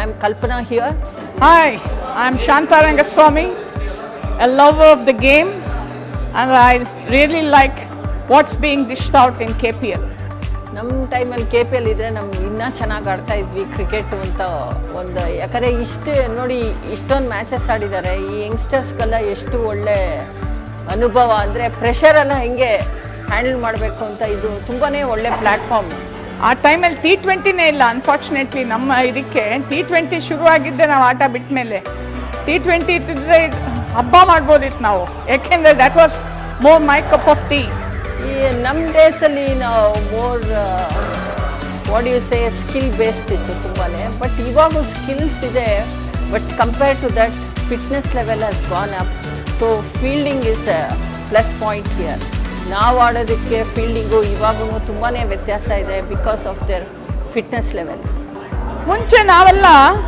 I'm Kalpana here. Hi, I'm Shanta Rangaswamy, a lover of the game, and I really like what's being dished out in KPL. ನಮ್ಮ ಟೈಮಲ್ಲಿ K P L ಇದ್ರೆ ನಮ್ಗೆ ಇನ್ನೂ ಚೆನ್ನಾಗಿ ಆಡ್ತಾ ಇದ್ವಿ cricket ಅಂತ ಒಂದು ಯಾಕಂದರೆ ಇಷ್ಟು ನೋಡಿ ಇಷ್ಟೊಂದು ಮ್ಯಾಚಸ್ ಆಡಿದ್ದಾರೆ ಈ ಯಂಗ್ಸ್ಟರ್ಸ್ಗೆಲ್ಲ ಎಷ್ಟು ಒಳ್ಳೆ ಅನುಭವ ಅಂದರೆ ಪ್ರೆಷರ್ ಎಲ್ಲ ಹೆಂಗೆ ಹ್ಯಾಂಡಲ್ ಮಾಡಬೇಕು ಅಂತ ಇದು ತುಂಬಾ ಒಳ್ಳೆ ಪ್ಲ್ಯಾಟ್ಫಾರ್ಮ್ ಆ ಟೈಮಲ್ಲಿ ಟಿ ಟ್ವೆಂಟಿನೇ ಇಲ್ಲ ಅನ್ಫಾರ್ಚುನೇಟ್ಲಿ ನಮ್ಮ ಇದಕ್ಕೆ ಟಿ ಟ್ವೆಂಟಿ ಶುರು ಆಗಿದ್ದೆ ನಾವು ಆಟ ಬಿಟ್ಟ ಮೇಲೆ ಟಿ ಟ್ವೆಂಟಿ ಇದ್ದಿದ್ರೆ ಹಬ್ಬ ಮಾಡ್ಬೋದಿತ್ತು ನಾವು ಯಾಕೆಂದರೆ that was more my cup of tea ಈ ನಮ್ಮ ಡೇಸಲ್ಲಿ ನಾವು more what you say skill based ಇತ್ತು ತುಂಬಾ ಬಟ್ ಇವಾಗೂ ಸ್ಕಿಲ್ಸ್ ಇದೆ but compare to that fitness level has gone up so fielding is plus point here ನಾವು ಆಡೋದಕ್ಕೆ ಫೀಲ್ಡಿಂಗು ಇವಾಗೂ ತುಂಬಾ ವ್ಯತ್ಯಾಸ ಇದೆ because of their fitness levels ಮುಂಚೆ ನಾವೆಲ್ಲ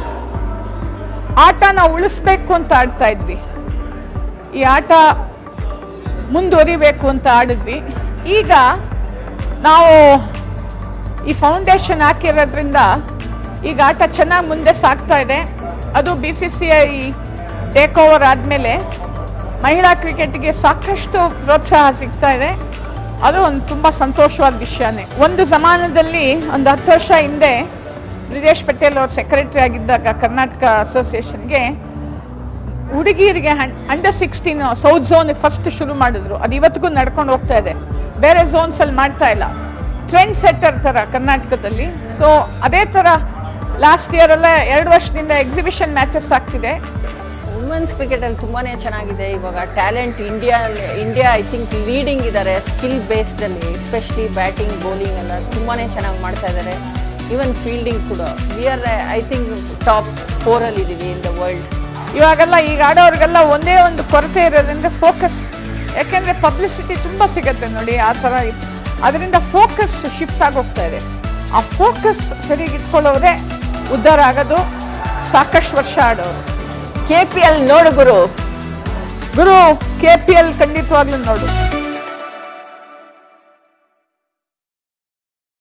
ಆಟನ ಉಳಿಸ್ಬೇಕು ಅಂತ ಆಡ್ತಾ ಇದ್ವಿ ಈ ಆಟ ಮುಂದುವರಿಬೇಕು ಅಂತ ಆಡಿದ್ವಿ ಈಗ ನಾವು ಈ ಫೌಂಡೇಶನ್ ಹಾಕಿರೋದ್ರಿಂದ ಈಗ ಆಟ ಚೆನ್ನಾಗಿ ಮುಂದೆ ಸಾಗ್ತಾ ಇದೆ ಅದು B C C I take over ಆದಮೇಲೆ ಮಹಿಳಾ ಕ್ರಿಕೆಟ್ಗೆ ಸಾಕಷ್ಟು ಪ್ರೋತ್ಸಾಹ ಸಿಗ್ತಾ ಇದೆ ಅದು ಒಂದು ತುಂಬ ಸಂತೋಷವಾದ ವಿಷಯನೇ ಒಂದು ಜಮಾನದಲ್ಲಿ ಒಂದು ಹತ್ತು ವರ್ಷ ಹಿಂದೆ ಬ್ರಿಜೇಶ್ ಪಟೇಲ್ ಅವ್ರ ಸೆಕ್ರೆಟರಿ ಆಗಿದ್ದಾಗ ಕರ್ನಾಟಕ ಅಸೋಸಿಯೇಷನ್ಗೆ ಹುಡುಗಿಯರಿಗೆ under sixteen south zone first ಶುರು ಮಾಡಿದ್ರು ಅದು ಇವತ್ತಿಗೂ ನಡ್ಕೊಂಡು ಹೋಗ್ತಾ ಇದೆ ಬೇರೆ ಝೋನ್ಸಲ್ಲಿ ಮಾಡ್ತಾ ಇಲ್ಲ ಟ್ರೆಂಡ್ ಸೆಟ್ಟರ್ ಥರ ಕರ್ನಾಟಕದಲ್ಲಿ ಸೊ ಅದೇ ಥರ ಲಾಸ್ಟ್ ಇಯರ್ ಎಲ್ಲ ಎರಡು ವರ್ಷದಿಂದ ಎಕ್ಸಿಬಿಷನ್ ಮ್ಯಾಚಸ್ ಆಗ್ತಿದೆ ವುಮೆನ್ಸ್ ಕ್ರಿಕೆಟಲ್ಲಿ ತುಂಬಾ ಚೆನ್ನಾಗಿದೆ ಇವಾಗ talent India India I think leading ಇದ್ದಾರೆ ಸ್ಕಿಲ್ ಬೇಸ್ಡಲ್ಲಿ ಎಸ್ಪೆಷಲಿ ಬ್ಯಾಟಿಂಗ್ ಬೌಲಿಂಗ್ ಎಲ್ಲ ತುಂಬಾ ಚೆನ್ನಾಗಿ ಮಾಡ್ತಾ ಇದ್ದಾರೆ ಈವನ್ ಫೀಲ್ಡಿಂಗ್ ಕೂಡ we are I think top ಫೋರಲ್ಲಿ ಇದ್ದೀವಿ ಇನ್ ದ ವರ್ಲ್ಡ್ ಇವಾಗೆಲ್ಲ ಈಗ ಆಡೋರಿಗೆಲ್ಲ ಒಂದೇ ಒಂದು ಕೊರತೆ ಇರೋದ್ರಿಂದ ಫೋಕಸ್ ಯಾಕೆಂದರೆ ಪಬ್ಲಿಸಿಟಿ ತುಂಬ ಸಿಗುತ್ತೆ ನೋಡಿ ಆ ಥರ ಅದರಿಂದ ಫೋಕಸ್ ಶಿಫ್ಟ್ ಆಗೋಗ್ತಾ ಇದೆ ಆ ಫೋಕಸ್ ಸರಿಯಾಗಿ ಇಟ್ಕೊಳ್ಳೋರೆ ಉದ್ಧಾರ ಆಗೋದು ಸಾಕಷ್ಟು ವರ್ಷ ಆಡೋರು ಕೆ ಪಿ ಎಲ್ ನೋಡು ಗುರು ಗುರು ಕೆ ಪಿ ಎಲ್ ಖಂಡಿತವಾಗ್ಲೂ ನೋಡು